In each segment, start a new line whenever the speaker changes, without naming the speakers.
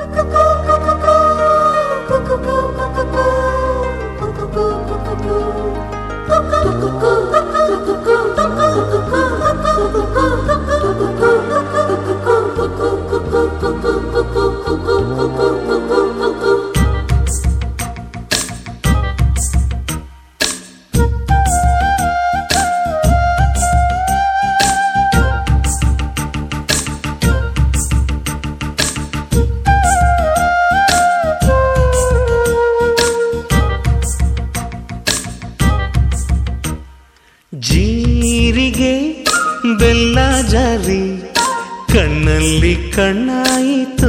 ಜೀರಿಗೆ ಬೆಲ್ಲ ಜಾರಿ ಕಣ್ಣಲ್ಲಿ ಕಣ್ಣಾಯಿತು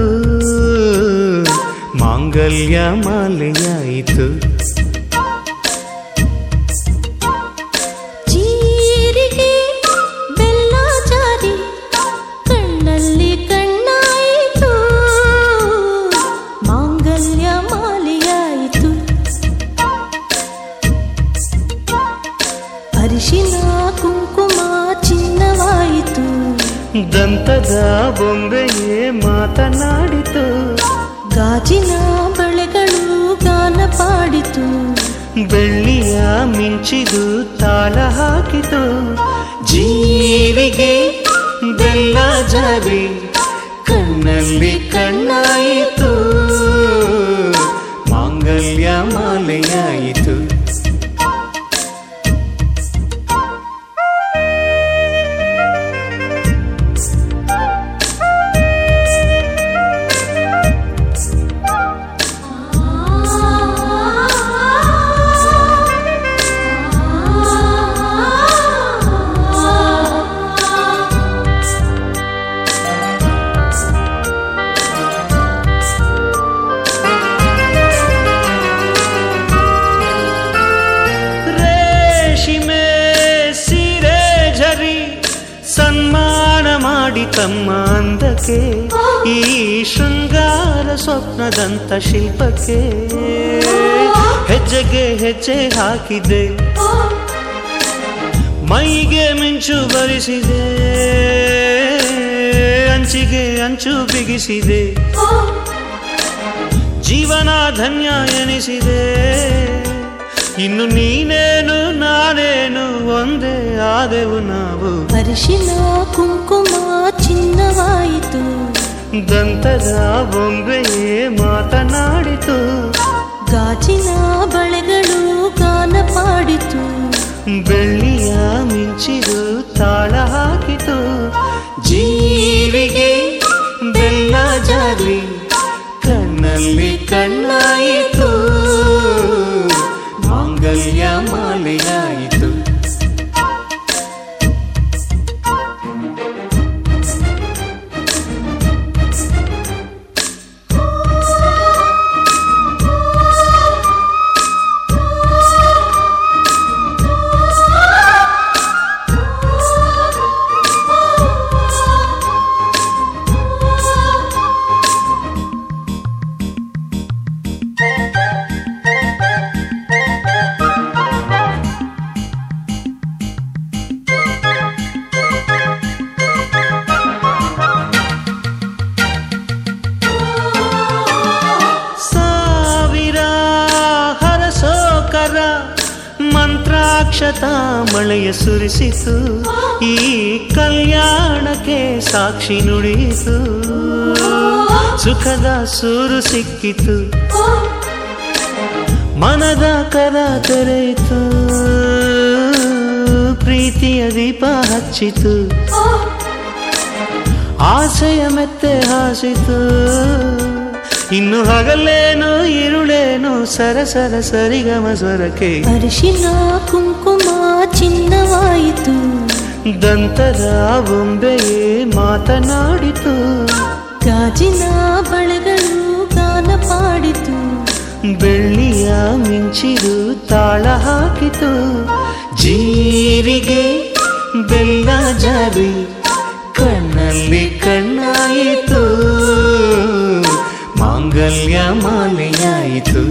ಮಾಂಗಲ್ಯ ಮಾಲೆಯಾಯಿತು
ಜೀರಿಗೆ ಬೆಲ್ಲ ಜಾರಿ ಕಣ್ಣಲ್ಲಿ ಕಣ್ಣಾಯಿತು ಮಾಂಗಲ್ಯ ಮಾಲೆಯಾಯಿತು ಅರಿಶಿನ ಕುಂಕುಮ ಚಿನ್ನವಾಯಿತು
ದಂತದ ಬೊಂಬೆಯೇ ಮಾತನಾಡಿತು
ಗಾಜಿನ ಬಳೆಗಳು ಗಾನ ಪಾಡಿತು
ಬೆಳ್ಳಿಯ ಮಿಂಚಿದು ತಾಳ ಹಾಕಿತು ಜೀರಿಗೆ ಬೆಲ್ಲ ಜಾರಿ ಕಣ್ಣಲ್ಲಿ ಕಣ್ಣಾಯಿತು ಮಾಂಗಲ್ಯ ಮಾಲೆಯಾಯಿತು ರೇಷ್ಮೆ ಸೀರೆ ಝರಿ ಸನ್ಮಾನ ಮಾಡಿ ತಮ್ಮ ಅಂದಕ್ಕೆ ಈ ಶೃಂಗಾರ ಸ್ವಪ್ನದಂತ ಶಿಲ್ಪಕ್ಕೆ ಹೆಜ್ಜೆಗೆ ಹೆಜ್ಜೆ ಹಾಕಿದೆ ಮೈಗೆ ಮಿಂಚು ಬರಿಸಿದೆ ಅಂಚಿಗೆ ಅಂಚು ಬಿಗಿಸಿದೆ ಜೀವನ ಧನ್ಯ ಎನಿಸಿದೆ ಇನ್ನು ನೀನೇನು ನಾನೇನು ಒಂದೇ ಆದೆವು ನಾವು
ಅರಿಶಿನ ಕುಂಕುಮ ಚಿನ್ನವಾಯಿತು
ದಂತದ ಬೊಂಬೆಯೇ ಮಾತನಾಡಿತು
ಗಾಜಿನ ಬಳೆಗಳು ಗಾನ ಪಾಡಿತು
ಬೆಳ್ಳಿಯ ಮಿಂಚಿದು ತಾಳ ಹಾಕಿತು ಜೀರಿಗೆ ಬೆಲ್ಲ ಜಾರಿ ಕಣ್ಣಲ್ಲಿ ಕಣ್ಣಾಯಿತು ಮಾಂಗಲ್ಯ ಮಾಲೆಯಾಯಿತು ಸಾವಿರ ಹರಸೋಕರ ಮಂತ್ರಾಕ್ಷತ ಮಳೆಯ ಸುರಿಸಿತು ಈ ಕಲ್ಯಾಣಕ್ಕೆ ಸಾಕ್ಷಿ ನುಡಿಯಿತು ಸುಖದ ಸೂರು ಸಿಕ್ಕಿತು ಮನದ ಕರ ತೆರೆಯಿತು ಪ್ರೀತಿಯ ದೀಪ ಹಚ್ಚಿತು ಆಸೆಯ ಮೆತ್ತೆ ಹಾಸಿತು ಇನ್ನು ಹಗಲೇನು ಇರುಳೇನು ಸರಸರ ಸರಿಗಮ ಸ್ವರಕ್ಕೆ
ಅರಿಶಿನ ಕುಂಕುಮ ಚಿನ್ನವಾಯಿತು
ದಂತದ ಬೊಂಬೆಯೇ ಮಾತನಾಡಿತು
ಗಾಜಿನ ಬಳೆಗಳು ಗಾನ ಪಾಡಿತು
ಬೆಳ್ಳಿಯ ಮಿಂಚಿದು ತಾಳ ಹಾಕಿತು ಜೀರಿಗೆ ಬೆಲ್ಲ ಜಾರಿ ಕಣ್ಣಲ್ಲಿ ಕಣ್ಣಾಯಿತು ಮಾಂಗಲ್ಯ ಮಾಲೆಯಾಯಿತು